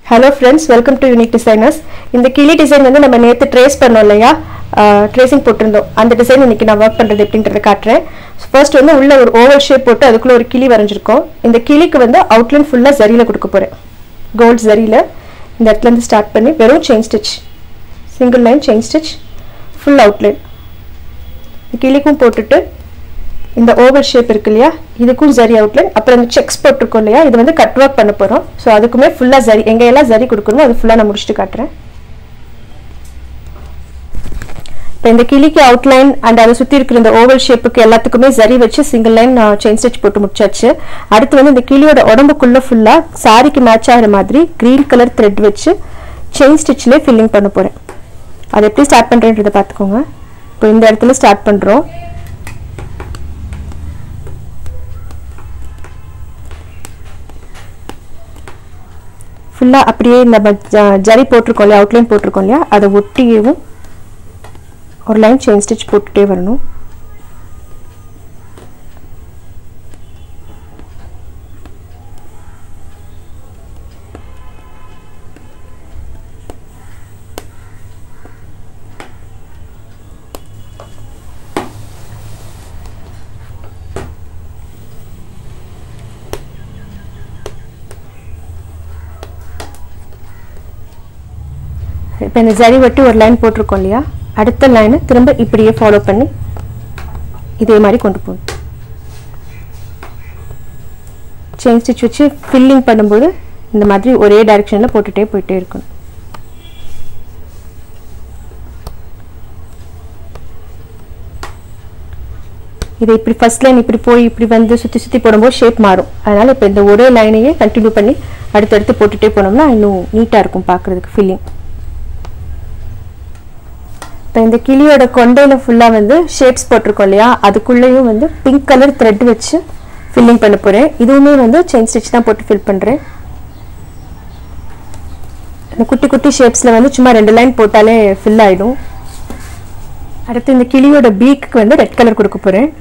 hello friends welcome to unique designers இந்த கிளி design வந்து நம்ம நேற்று ட்ரேஸ் பண்ணோம் இல்லையா ட்ரேசிங் போட்டிருந்தோம் அந்த டிசைன் இன்னைக்கு நான் ஒர்க் பண்ணுறது எப்படின்றத காட்டுறேன் ஃபர்ஸ்ட் வந்து உள்ள ஒரு ஓவல் ஷேப் போட்டு அதுக்குள்ள ஒரு கிளி வரைஞ்சிருக்கோம் இந்த கிளிக்கு வந்து அவுட்லைன் ஃபுல்லாக ஜரியில் கொடுக்க போகிறேன் கோல்ட் ஜரியில் இந்த இடத்துலேருந்து ஸ்டார்ட் பண்ணி வெறும் chain stitch single line chain stitch full outline கிளிக்கும் போட்டுட்டு இந்த ஓவல் ஷேப் இருக்கு இல்லையா இதுக்கும் ஜரி அவுட்லைன் அப்புறம் இந்த செக்ஸ் போட்டிருக்கோம் இல்லையா இது வந்து கட் ஒர்க் பண்ண போகிறோம் ஸோ அதுக்குமே ஃபுல்லாக ஜரி எங்க எல்லாம் ஜரி கொடுக்கணுமோ அது ஃபுல்லாக நான் முடிச்சுட்டு காட்டுறேன் இப்போ இந்த கிளிக்கு அவுட்லைன் அண்ட் அதை சுற்றி இருக்கிற இந்த ஓவல் ஷேப்புக்கு எல்லாத்துக்குமே ஜரி வச்சு சிங்கிள் லைன் செயின் ஸ்டிச் போட்டு முடிச்சாச்சு அடுத்து வந்து இந்த கிளியோட உடம்புக்குள்ள ஃபுல்லாக சாரிக்கு மேட்ச் ஆகிற மாதிரி க்ரீன் கலர் த்ரெட் வச்சு செயின் ஸ்டிச்லேயே ஃபில்லிங் பண்ண போகிறேன் அதை எப்படி ஸ்டார்ட் பண்ணுறேன்றதை பார்த்துக்கோங்க இப்போ இந்த இடத்துல ஸ்டார்ட் பண்ணுறோம் ஃபுல்லாக அப்படியே நம்ம ஜ- ஜரி போட்டிருக்கோம் இல்லையா அவுட்லைன் போட்டிருக்கோம் இல்லையா அதை ஒட்டியவும் ஒரு லைன் செயின் ஸ்டிச் போட்டுட்டே வரணும் இப்போ இந்த ஜரி வெட்டி ஒரு லைன் போட்டிருக்கோம் இல்லையா அடுத்த லைனை திரும்ப இப்படியே ஃபாலோ பண்ணி இதே மாதிரி கொண்டு போகணும் செயின் ஸ்டிச் வச்சு ஃபில்லிங் பண்ணும்போது இந்த மாதிரி ஒரே டைரெக்ஷனில் போட்டுகிட்டே போயிட்டே இருக்கணும் இது இப்படி ஃபர்ஸ்ட் லைன் இப்படி போய் இப்படி வந்து சுற்றி சுற்றி போடும்போது ஷேப் மாறும் அதனால் இப்போ இந்த ஒரே லைனையே கண்டினியூ பண்ணி அடுத்தடுத்து போட்டுகிட்டே போனோம்னா இன்னும் நீட்டாக இருக்கும் பார்க்குறதுக்கு ஃபில்லிங் இப்போ இந்த கிளியோட கொண்டையில் ஃபுல்லாக வந்து ஷேப்ஸ் போட்டிருக்கோம் இல்லையா அதுக்குள்ளேயும் வந்து பிங்க் கலர் த்ரெட் வச்சு ஃபில்லிங் பண்ண போகிறேன் இதுவுமே வந்து செயின் ஸ்டிச் தான் போட்டு ஃபில் பண்ணுறேன் இந்த குட்டி குட்டி ஷேப்ஸில் வந்து சும்மா ரெண்டு லைன் போட்டாலே ஃபில் ஆகிடும் அடுத்து இந்த கிளியோட பீக்கு வந்து ரெட் கலர் கொடுக்க போகிறேன்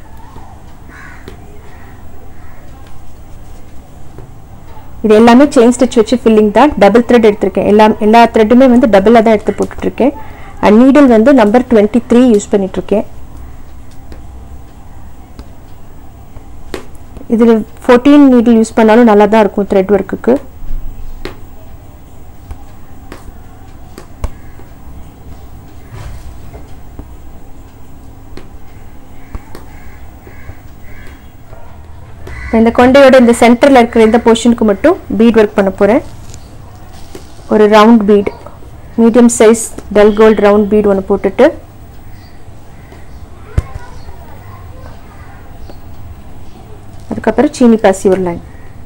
இது எல்லாமே செயின் ஸ்டிச் வச்சு ஃபில்லிங் தான் டபுள் த்ரெட் எடுத்திருக்கேன் எல்லா எல்லா த்ரெட்டுமே வந்து டபுளாக தான் எடுத்து போட்டுட்ருக்கேன் அண்ட் நீடில் வந்து நம்பர் டுவெண்ட்டி த்ரீ யூஸ் பண்ணிகிட்ருக்கேன் இதில் ஃபோர்டீன் நீடில் யூஸ் பண்ணாலும் நல்லா தான் இருக்கும் த்ரெட் ஒர்க்குக்கு இந்த கொண்டையோட இந்த சென்டரில் இருக்கிற இந்த போர்ஷனுக்கு மட்டும் பீட் ஒர்க் பண்ண போகிறேன் ஒரு round bead medium size dull gold round bead ஒன்று போட்டுட்டு அதுக்கப்புறம் சீனி பாசி ஒரு லைன்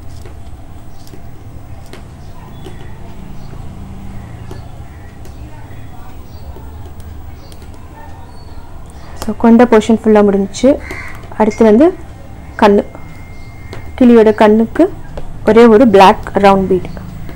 ஸோ கொண்ட போர்ஷன் ஃபுல்லாக முடிஞ்சுச்சு அடுத்து வந்து கண்ணு கிளியோட கண்ணுக்கு ஒரே ஒரு பிளாக் ரவுண்ட் பீட்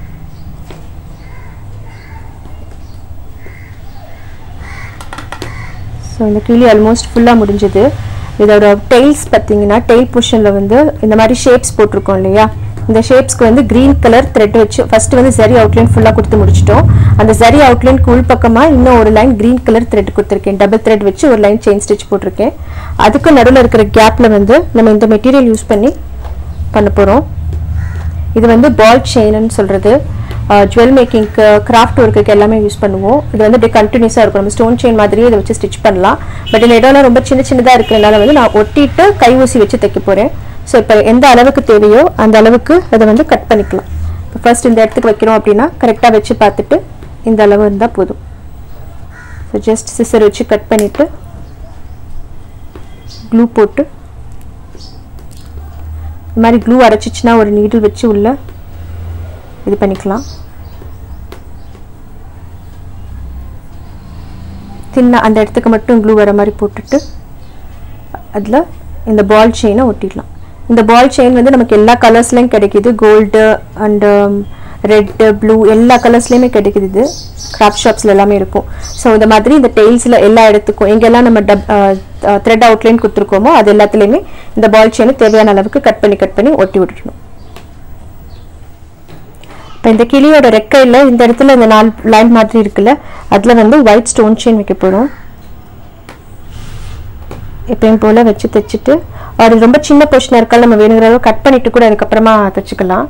ஸோ இந்த கிளி ஆல்மோஸ்ட் ஃபுல்லாக முடிஞ்சது இதோட டெய்ல்ஸ் பார்த்தீங்கன்னா டெய்ல் பொஷனில் வந்து இந்த மாதிரி ஷேப்ஸ் போட்டிருக்கோம் இல்லையா இந்த ஷேப்ஸ்க்கு வந்து க்ரீன் கலர் த்ரெட் வச்சு ஃபர்ஸ்ட் வந்து சரி அவுட்லைன் ஃபுல்லாக கொடுத்து முடிச்சிட்டோம் அந்த சரி அவுட்லைனுக்கு உள் பக்கமாக இன்னும் ஒரு லைன் க்ரீன் கலர் த்ரெட் கொடுத்துருக்கேன் டபுள் த்ரெட் வச்சு ஒரு லைன் செயின் ஸ்டிச் போட்டிருக்கேன் அதுக்கு நடுவில் இருக்கிற கேப்பில் வந்து நம்ம இந்த மெட்டீரியல் யூஸ் பண்ணி பண்ண போகிறோம் இது வந்து பால் செயின்னு சொல்கிறது ஜுவல் மேக்கிங்க்கு கிராஃப்ட் ஒர்க்குக்கு எல்லாமே யூஸ் பண்ணுவோம் இது வந்து அப்படியே கண்டினியூஸாக இருக்கும் நம்ம ஸ்டோன் செயின் மாதிரியே இதை வச்சு ஸ்டிச் பண்ணலாம் பட் இந்த இடம்லாம் ரொம்ப சின்ன சின்னதாக இருக்கிறதுனால வந்து நான் ஒட்டிட்டு கை ஊசி வச்சு தைக்க போகிறேன் ஸோ இப்போ எந்த அளவுக்கு தேவையோ அந்த அளவுக்கு அதை வந்து கட் பண்ணிக்கலாம் இப்போ ஃபர்ஸ்ட் இந்த இடத்துக்கு வைக்கிறோம் அப்படின்னா கரெக்டாக வச்சு பார்த்துட்டு இந்த அளவு இருந்தால் போதும் ஸோ ஜஸ்ட் சிசர் வச்சு கட் பண்ணிவிட்டு க்ளூ போட்டு இந்த மாதிரி க்ளூ அரைச்சிச்சுன்னா ஒரு நீடில் வச்சு உள்ள இது பண்ணிக்கலாம் தின்ன அந்த இடத்துக்கு மட்டும் க்ளூ வர மாதிரி போட்டுட்டு அதில் இந்த பால் செயினை ஒட்டிடலாம் இந்த பால் செயின் வந்து நமக்கு எல்லா கலர்ஸ்லையும் கிடைக்குது கோல்டு அண்டு ரெட்டு ப்ளூ எல்லா கலர்ஸ்லையுமே கிடைக்குது இது கிராஃப்ட் ஷாப்ஸில் எல்லாமே இருக்கும் ஸோ இந்த மாதிரி இந்த டெய்ல்ஸில் எல்லா இடத்துக்கும் எங்கெல்லாம் நம்ம டப் த்ரெட் அவுட்லைன் கொடுத்துருக்கோமோ அது எல்லாத்துலேயுமே இந்த பால் செயினை தேவையான அளவுக்கு கட் பண்ணி கட் பண்ணி ஒட்டி விட்டுடணும் இப்போ இந்த கிளியோட ரெக்கையில் இந்த இடத்துல இந்த நாலு லைன் மாதிரி இருக்குல்ல அதில் வந்து ஒயிட் ஸ்டோன் செயின் வைக்க போகிறோம் எப்பயும் போல் வச்சு தைச்சிட்டு அது ரொம்ப சின்ன பொஷனாக இருக்கா நம்ம வேணுங்கிற அளவு கட் பண்ணிட்டு கூட அதுக்கப்புறமா தைச்சிக்கலாம்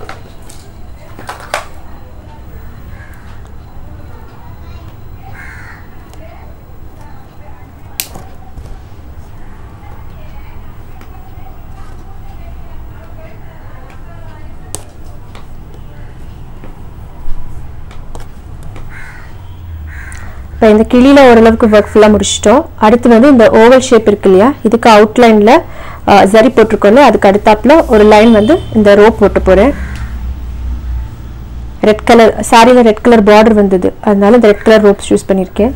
இப்போ இந்த கிளியில் ஓரளவுக்கு ஒர்க் ஃபுல்லாக முடிச்சிட்டோம் அடுத்து வந்து இந்த ஓவல் ஷேப் இருக்கு இல்லையா இதுக்கு அவுட்லைனில் சரி போட்டிருக்கோம்ல அதுக்கு அடுத்தாப்புல ஒரு லைன் வந்து இந்த ரோப் போட்டு போகிறேன் ரெட் கலர் சாரியில் ரெட் கலர் பார்டர் வந்தது அதனால இந்த ரெட் கலர் ரோப்ஸ் யூஸ் பண்ணியிருக்கேன்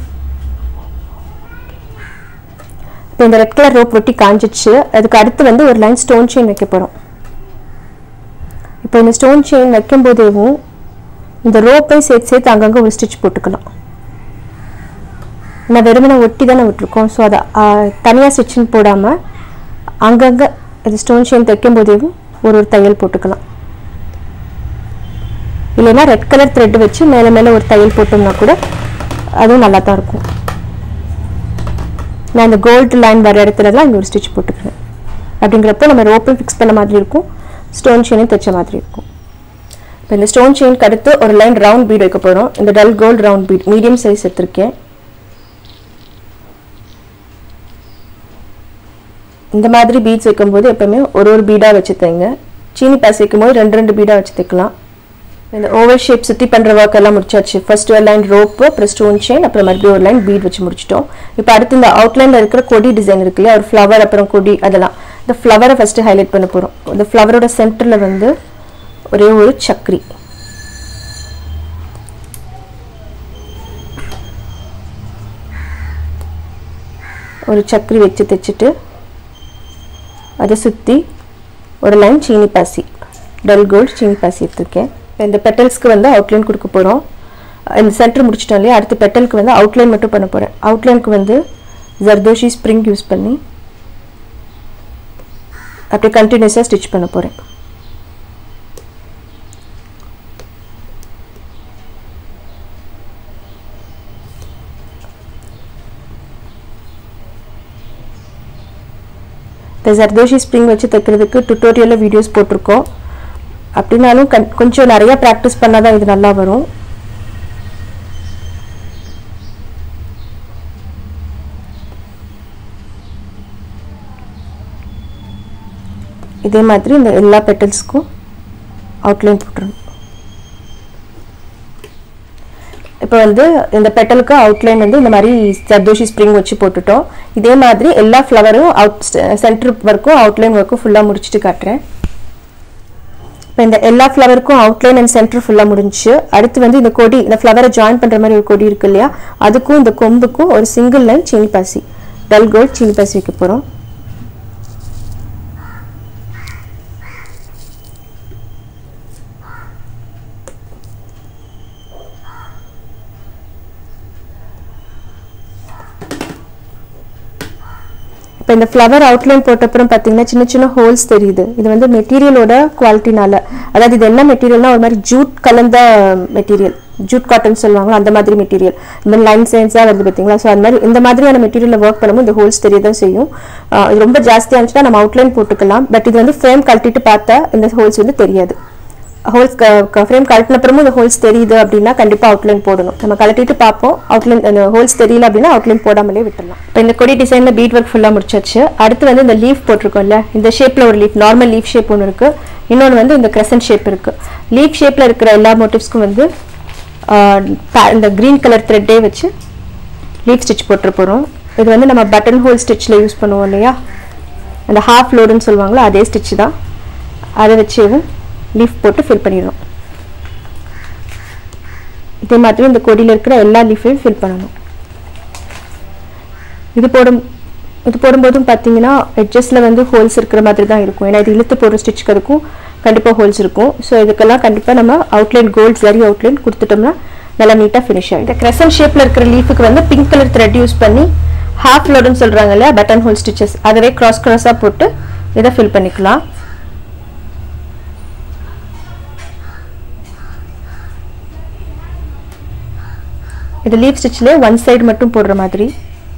இப்போ இந்த ரெட் கலர் ரோப் ஒட்டி காஞ்சிச்சு அதுக்கு அடுத்து வந்து ஒரு லைன் ஸ்டோன் செயின் வைக்க போகிறோம் இப்போ இந்த ஸ்டோன் செயின் வைக்கும் போதேவும் இந்த ரோப்பை சேர்த்து சேர்த்து அங்கங்கே ஒரு ஸ்டிச் போட்டுக்கலாம் நான் வெறுமனை ஒட்டி தானே விட்டுருக்கோம் ஸோ அதை தனியாக ஸ்டிச்சிங் போடாமல் அங்கங்கே இது ஸ்டோன் செயின் தைக்கும் போதேவும் ஒரு ஒரு தையல் போட்டுக்கலாம் இல்லைன்னா ரெட் கலர் த்ரெட் வச்சு மேலே மேலே ஒரு தையல் போட்டோம்னா கூட அதுவும் நல்லா தான் இருக்கும் நான் இந்த கோல்டு லைன் வர இடத்துலலாம் இங்கே ஒரு ஸ்டிச் போட்டுக்கிறேன் அப்படிங்கிறப்போ நம்ம ரோப்பும் ஃபிக்ஸ் பண்ண மாதிரி இருக்கும் ஸ்டோன் செயினும் தைச்ச மாதிரி இருக்கும் இப்போ இந்த ஸ்டோன் செயினுக்கு அடுத்து ஒரு லைன் ரவுண்ட் பீட் வைக்க போகிறோம் இந்த dull gold round bead medium size எடுத்திருக்கேன் இந்த மாதிரி பீட்ஸ் வைக்கும்போது எப்பவுமே ஒரு ஒரு பீடாக வச்சு தைங்க சீனி பாஸ் வைக்கும்போது ரெண்டு ரெண்டு பீடாக வச்சு தைக்கலாம் இந்த ஓவர் ஷேப் சுற்றி பண்ணுற ஒர்க் எல்லாம் முடிச்சாச்சு ஃபர்ஸ்ட் ஒரு லைன் ரோப்பு அப்புறம் ஸ்டோன் செயின் அப்புறம் மறுபடியும் ஒரு லைன் பீட் வச்சு முடிச்சிட்டோம் இப்போ அடுத்து இந்த அவுட்லைனில் இருக்கிற கொடி டிசைன் இருக்கு இல்லையா ஒரு ஃப்ளவர் அப்புறம் கொடி அதெல்லாம் இந்த ஃப்ளவரை ஃபஸ்ட்டு ஹைலைட் பண்ண போகிறோம் இந்த ஃப்ளவரோட சென்டரில் வந்து ஒரே ஒரு சக்கரி ஒரு சக்கரி வச்சு தைச்சிட்டு அதை சுற்றி ஒரு லைன் சீனி பாசி டல் கோல்ட் சீனி பாசி எடுத்திருக்கேன் இந்த பெட்டல்ஸ்க்கு வந்து அவுட்லைன் கொடுக்க போகிறோம் இந்த சென்டர் முடிச்சிட்டோம் இல்லையா அடுத்த பெட்டலுக்கு வந்து அவுட்லைன் மட்டும் பண்ண போகிறேன் அவுட்லைனுக்கு வந்து ஜர்தோஷி ஸ்ப்ரிங் யூஸ் பண்ணி அப்படியே கண்டினியூஸாக ஸ்டிச் பண்ண போகிறேன் இந்த ஜர்தோஷி ஸ்ப்ரிங் வச்சு தைக்கிறதுக்கு டுட்டோரியலில் வீடியோஸ் போட்டிருக்கோம் அப்படின்னாலும் கண் கொஞ்சம் நிறைய ப்ராக்டிஸ் பண்ணால் தான் இது நல்லா வரும் இதே மாதிரி இந்த எல்லா பெட்டல்ஸ்க்கும் அவுட்லைன் போட்டுருணும் இப்போ வந்து இந்த பெட்டலுக்கு அவுட்லைன் வந்து இந்த மாதிரி ஜர்தோஷி ஸ்ப்ரிங் வச்சு போட்டுட்டோம் இதே மாதிரி எல்லா ஃப்ளவரும் அவுட் சென்டர் ஒர்க்கும் அவுட்லைன் ஒர்க்கும் ஃபுல்லாக முடிச்சுட்டு காட்டுறேன் இப்போ இந்த எல்லா ஃப்ளவருக்கும் அவுட்லைன் அண்ட் சென்டர் ஃபுல்லாக முடிஞ்சு அடுத்து வந்து இந்த கொடி இந்த ஃப்ளவரை ஜாயின் பண்ணுற மாதிரி ஒரு கொடி இருக்கு இல்லையா அதுக்கும் இந்த கொம்புக்கும் ஒரு சிங்கிள் லைன் சீனி பாசி டல் கோல்ட் சீனி பாசி வைக்க போகிறோம் இப்போ இந்த ஃப்ளவர் அவுட்லைன் போட்ட அப்புறம் பார்த்தீங்கன்னா சின்ன சின்ன ஹோல்ஸ் தெரியுது இது வந்து மெட்டீரியலோட குவாலிட்டினால அதாவது இது என்ன மெட்டீரியல்னா ஒரு மாதிரி ஜூட் கலந்த மெட்டீரியல் ஜூட் காட்டன் சொல்லுவாங்களோ அந்த மாதிரி மெட்டீரியல் இந்த லைன் சைன்ஸாக வருது பார்த்தீங்களா ஸோ அந்த மாதிரி இந்த மாதிரியான மெட்டீரியலில் ஒர்க் பண்ணும்போது இந்த ஹோல்ஸ் தெரிய தான் செய்யும் ஆஹ் இது ரொம்ப ஜாஸ்தியாக இருந்துச்சுன்னா நம்ம அவுட்லைன் போட்டுக்கலாம் பட் இது வந்து ஃப்ரேம் கழட்டிட்டு பார்த்தா இந்த ஹோல்ஸ் வந்து தெரியாது ஹோல்ஸ் ஃப்ரேம் கழட்டின அப்புறமும் இந்த ஹோல்ஸ் தெரியுது அப்படின்னா கண்டிப்பாக அவுட்லைன் போடணும் நம்ம கழட்டிட்டு பார்ப்போம் அவுட்லைன் அந்த ஹோல்ஸ் தெரியல அப்படின்னா அவுட்லைன் போடாமலே விட்டுடலாம் இப்போ இந்த கொடி டிசைனில் பீட் ஒர்க் ஃபுல்லாக முடிச்சாச்சு அடுத்து வந்து இந்த லீஃப் போட்டிருக்கோம்ல இந்த ஷேப்பில் ஒரு லீஃப் நார்மல் லீஃப் ஷேப் ஒன்று இருக்குது இன்னொன்று வந்து இந்த கிரசன்ட் ஷேப் இருக்குது லீஃப் ஷேப்பில் இருக்கிற எல்லா மோட்டிவ்ஸ்க்கும் வந்து ஆஹ், pa- இந்த க்ரீன் கலர் த்ரெட்டே வச்சு லீஃப் ஸ்டிச் போட்டுற போகிறோம் இது வந்து நம்ம பட்டன் ஹோல் ஸ்டிச்சில் யூஸ் பண்ணுவோம் இல்லையா அந்த ஹாஃப் லோடுன்னு சொல்லுவாங்களோ அதே ஸ்டிச் தான் அதை வச்சேவும் லீஃப் போட்டு ஃபில் பண்ணிடுறோம் இதே மாதிரி இந்த கொடியில் இருக்கிற எல்லா லீஃபையும் ஃபில் பண்ணணும் இது போடும் இது போடும்போதும் பார்த்தீங்கன்னா எட்ஜஸில் வந்து ஹோல்ஸ் இருக்கிற மாதிரி தான் இருக்கும் ஏன்னா இது இழுத்து போடுற ஸ்டிச்சுக்கு அதுக்கும் கண்டிப்பாக ஹோல்ஸ் இருக்கும் ஸோ இதுக்கெல்லாம் கண்டிப்பாக நம்ம அவுட்லைன் கோல்ட் சரி அவுட்லைன் கொடுத்துட்டோம்னா நல்லா நீட்டாக ஃபினிஷ் ஆகும் இந்த கிரசன் ஷேப்பில் இருக்கிற லீஃபுக்கு வந்து பிங்க் கலர் த்ரெட் யூஸ் பண்ணி ஹாஃப் லோடுன்னு சொல்கிறாங்க இல்லையா பட்டன் ஹோல் ஸ்டிச்சஸ் அதவே கிராஸ் கிராஸாக போட்டு இதை ஃபில் பண்ணிக்கலாம் இது லீப் ஸ்டிச்லேயே ஒன் சைடு மட்டும் போடுற மாதிரி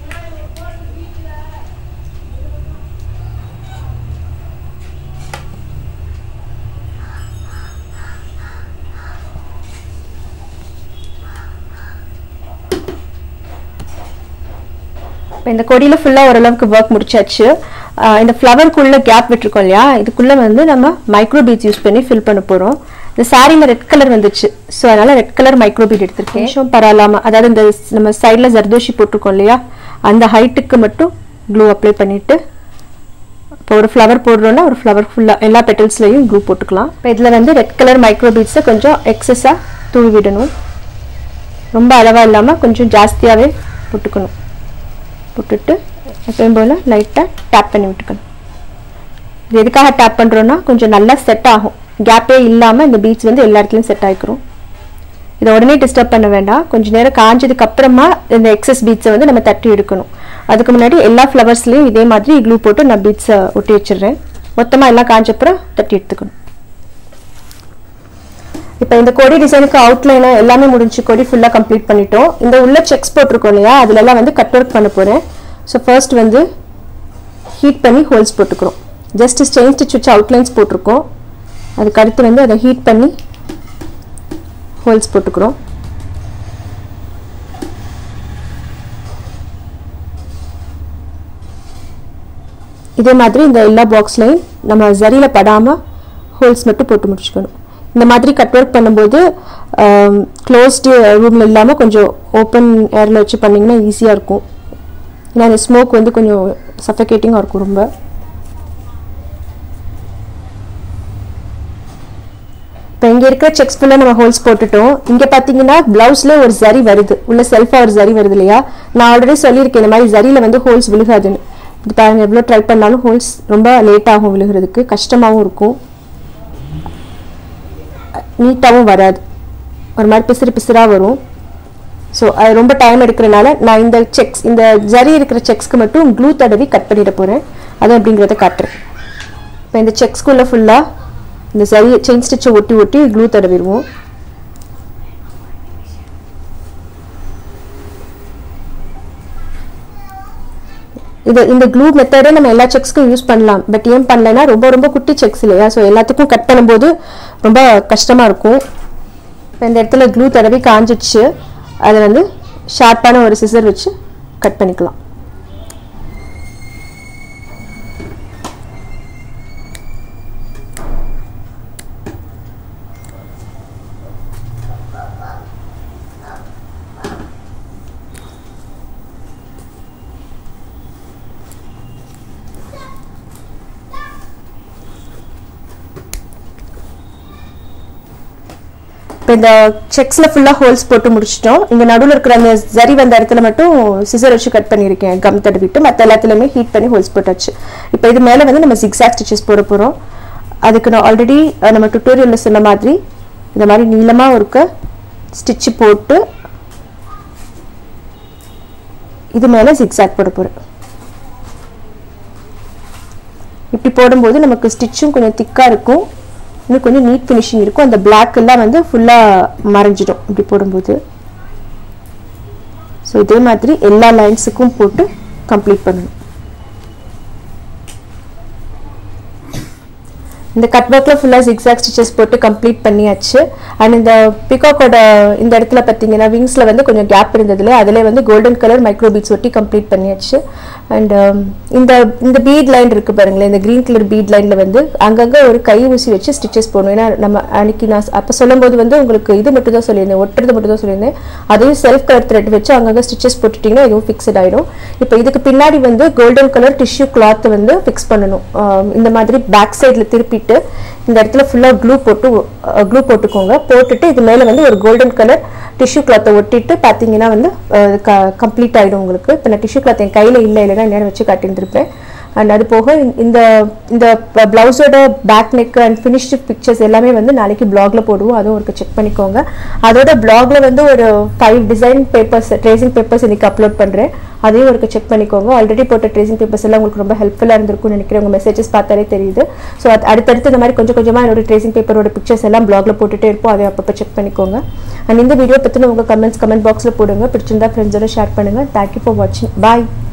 இப்போ இந்த கொடியில் ஃபுல்லாக ஓரளவுக்கு ஒர்க் முடிச்சாச்சு ஆஹ் இந்த ஃப்ளவருக்குள்ளே கேப் விட்டுருக்கோம் இல்லையா இதுக்குள்ளே வந்து நம்ம மைக்ரோ பீட்ஸ் யூஸ் பண்ணி ஃபில் பண்ண போகிறோம் இந்த சாரியில் ரெட் கலர் வந்துச்சு ஸோ அதனால் ரெட் கலர் மைக்ரோ பீட் எடுத்திருக்கேன் கொஞ்சம் பரவாயில்லாமல் அதாவது இந்த ஸ்- நம்ம சைடில் ஜர்தோஷி போட்டிருக்கோம் இல்லையா அந்த ஹைட்டுக்கு மட்டும் க்ளூ அப்ளை பண்ணிவிட்டு இப்போ ஒரு ஃப்ளவர் போடுறோன்னா ஒரு ஃப்ளவர் ஃபுல்லாக எல்லா பெட்டல்ஸ்லையும் க்ளூ போட்டுக்கலாம் இப்போ இதில் வந்து ரெட் கலர் மைக்ரோ பீட்ஸை கொஞ்சம் எக்ஸஸாக தூவி விடணும் ரொம்ப அளவாக இல்லாமல் கொஞ்சம் ஜாஸ்தியாகவே போட்டுக்கணும் போட்டுட்டு எப்பயும் போல் லைட்டாக டேப் பண்ணி விட்டுக்கணும் இது எதுக்காக டேப் பண்ணுறோன்னா கொஞ்சம் நல்லா செட் ஆகும் கேப்பே இல்லாமல் இந்த பீட்ஸ் வந்து எல்லா இடத்துலையும் செட் ஆகிக்கிறோம் இதை உடனே டிஸ்டர்ப் பண்ண வேண்டாம் கொஞ்ச நேரம் காஞ்சதுக்கு அப்புறமா இந்த எக்ஸஸ் பீட்ஸை வந்து நம்ம தட்டி எடுக்கணும் அதுக்கு முன்னாடி எல்லா ஃப்ளவர்ஸ்லையும் இதே மாதிரி க்ளூ போட்டு நான் பீட்ஸை ஒட்டி வச்சிடுறேன் மொத்தமாக எல்லாம் காஞ்சப்புறம் தட்டி எடுத்துக்கணும் இப்போ இந்த கொடி டிசைனுக்கு அவுட்லைனு எல்லாமே முடிஞ்சு கொடி ஃபுல்லாக கம்ப்ளீட் பண்ணிட்டோம் இந்த உள்ள செக்ஸ் போட்டிருக்கோம் இல்லையா அதுலலாம் வந்து கட் ஒர்க் பண்ண போகிறேன் ஸோ ஃபர்ஸ்ட் வந்து ஹீட் பண்ணி ஹோல்ஸ் போட்டுக்கிறோம் ஜஸ்ட் ஸ்டெயின் ஸ்டிச் வச்சு அவுட்லைன்ஸ் போட்டிருக்கோம் அதுக்கு அடுத்து வந்து அதை ஹீட் பண்ணி ஹோல்ஸ் போட்டுக்கிறோம் இதே மாதிரி இந்த எல்லா பாக்ஸ்லையும் நம்ம ஜரியில் படாமல் ஹோல்ஸ் மட்டும் போட்டு முடிச்சுக்கணும் இந்த மாதிரி கட் ஒர்க் பண்ணும்போது க்ளோஸ்டு ரூமில் இல்லாமல் கொஞ்சம் ஓப்பன் ஏரில் வச்சு பண்ணிங்கன்னா ஈஸியாக இருக்கும் ஏன்னா அந்த ஸ்மோக் வந்து கொஞ்சம் சஃபகேட்டிங்காக இருக்கும் ரொம்ப இப்போ இங்கே இருக்கிற செக்ஸ் ஃபுல்லாக நம்ம ஹோல்ஸ் போட்டுட்டோம் இங்கே பார்த்தீங்கன்னா ப்ளவுஸில் ஒரு ஜரி வருது உள்ள செல்ஃபாக ஒரு ஜரி வருது இல்லையா நான் ஆல்ரெடி சொல்லியிருக்கேன் இந்த மாதிரி ஜரியில் வந்து ஹோல்ஸ் விழுகாதுன்னு இது பாருங்க எவ்வளோ ட்ரை பண்ணாலும் ஹோல்ஸ் ரொம்ப லேட் ஆகும் விழுகிறதுக்கு கஷ்டமாகவும் இருக்கும் நீட்டாகவும் வராது ஒரு மாதிரி பிசிறு பிசிறாக வரும் ஸோ அது ரொம்ப டைம் எடுக்கிறனால நான் இந்த செக்ஸ் இந்த ஜரி இருக்கிற செக்ஸ்க்கு மட்டும் க்ளூ தடவி கட் பண்ணிட போகிறேன் அது அப்படிங்கிறத காட்டுறேன் இப்போ இந்த செக்ஸ்குள்ளே ஃபுல்லாக இந்த சரி செயின் ஸ்டிச்சை ஒட்டி ஒட்டி க்ளூ தடவிடுவோம் இது இந்த க்ளூ மெத்தடை நம்ம எல்லா செக்ஸ்க்கும் யூஸ் பண்ணலாம் பட் ஏன் பண்ணலைன்னா ரொம்ப ரொம்ப குட்டி செக்ஸ் இல்லையா ஸோ எல்லாத்துக்கும் கட் பண்ணும்போது ரொம்ப கஷ்டமாக இருக்கும் இப்போ இந்த இடத்துல க்ளூ தடவி காஞ்சிடுச்சு அதை வந்து ஷார்ப்பான ஒரு சிசர் வச்சு கட் பண்ணிக்கலாம் இப்போ இந்த செக்ஸில் ஃபுல்லாக ஹோல்ஸ் போட்டு முடிச்சிட்டோம் இங்கே நடுவில் இருக்கிற அந்த ஜரி வந்த இடத்துல மட்டும் சிசர் வச்சு கட் பண்ணியிருக்கேன் கம் தடவிட்டு மற்ற எல்லாத்துலேயுமே ஹீட் பண்ணி ஹோல்ஸ் போட்டாச்சு இப்போ இது மேலே வந்து நம்ம zigzag ஸ்டிச்சஸ் போட போகிறோம் அதுக்கு நான் ஆல்ரெடி நம்ம டுட்டோரியலில் சொன்ன மாதிரி இந்த மாதிரி நீளமாக இருக்க ஸ்டிச்சு போட்டு இது மேலே zigzag போட போகிறேன் இப்படி போடும்போது நமக்கு ஸ்டிச்சும் கொஞ்சம் திக்காக இருக்கும் இன்னும் கொஞ்சம் நீட் ஃபினிஷிங் இருக்கும் அந்த black எல்லாம் வந்து ஃபுல்லாக மறைஞ்சிடும் இப்படி போடும்போது ஸோ இதே மாதிரி எல்லா லைன்ஸுக்கும் போட்டு கம்ப்ளீட் பண்ணணும் இந்த கட் ஒர்க்கில் ஃபுல்லாக ஜிக்ஸாக் ஸ்டிச்சஸ் போட்டு கம்ப்ளீட் பண்ணியாச்சு அண்ட் இந்த பிகாக்கோட இந்த இடத்துல பார்த்தீங்கன்னா விங்ஸில் வந்து கொஞ்சம் கேப் இருந்ததுல அதிலே வந்து கோல்டன் கலர் மைக்ரோ பீட்ஸ் ஒட்டி கம்ப்ளீட் பண்ணியாச்சு அண்ட் இந்த இந்த பீட் லைன் இருக்குது பாருங்களேன் இந்த க்ரீன் கலர் பீட் லைனில் வந்து அங்கங்கே ஒரு கை ஊசி வச்சு ஸ்டிச்சஸ் போடணும் ஏன்னா நம்ம அன்னைக்கு நான் அப்போ சொல்லும்போது வந்து உங்களுக்கு இது மட்டும் தான் சொல்லியிருந்தேன் ஒட்டுறது மட்டும் தான் சொல்லியிருந்தேன் அதையும் செல்ஃப் கலர் த்ரெட் வச்சு அங்கங்கே ஸ்டிச்சஸ் போட்டுட்டிங்கன்னா இதுவும் ஃபிக்ஸட் ஆகிடும் இப்போ இதுக்கு பின்னாடி வந்து கோல்டன் கலர் டிஷ்யூ கிளாத் வந்து ஃபிக்ஸ் பண்ணணும் ஆம், இந்த மாதிரி பேக் சைடில் திருப்பிட்டு இந்த இடத்துல ஃபுல்லாக க்ளூ போட்டு க்ளூ போட்டுக்கோங்க போட்டுட்டு இது மேலே வந்து ஒரு கோல்டன் கலர் டிஷ்யூ கிளாத்தை ஒட்டிட்டு பார்த்தீங்கன்னா வந்து கம்ப்ளீட் ஆகிடும் உங்களுக்கு இப்போ நான் டிஷ்யூ கிளாத் என் கையில் இல்லை இல்லைன்னா நேரம் வச்சு காட்டியிருந்திருப்பேன் அண்ட் அது போக இந்த- இந்த இந்த ப்ளவுஸோட back neck and finished pictures எல்லாமே வந்து நாளைக்கு பிளாக்ல போடுவோம் அதுவும் ஒரு செக் பண்ணிக்கோங்க அதோட பிளாக்ல வந்து ஒரு five design papers tracing papers இன்னைக்கு அப்லோட் பண்ணுறேன் அதையும் ஒரு செக் பண்ணிக்கோங்க ஆல்ரெடி போட்ட ட்ரேசிங் பேப்பர்ஸ் எல்லாம் உங்களுக்கு ரொம்ப ஹெல்ப்ஃபுல்லாக இருந்திருக்கும்னு நினைக்கிறேன் உங்கள் மெசேஜஸ் பார்த்தாலே தெரியுது ஸோ அடுத்தடுத்து இந்த மாதிரி கொஞ்சம் கொஞ்சமாக என்னோட ட்ரேசிங் பேப்பரோட பிக்சர்ஸ் எல்லாம் பிளாக்ல போட்டுட்டே இருப்போம் அதை அப்பப்போ செக் பண்ணிக்கோங்க அண்ட் இந்த வீடியோ பற்றின உங்கள் கமெண்ட்ஸ் கமெண்ட் பாக்ஸில் போடுங்க பிடிச்சிருந்தா ஃப்ரெண்ட்ஸோட ஷேர் பண்ணுங்கள் தேங்க்யூ ஃபார் வாட்சிங் பாய்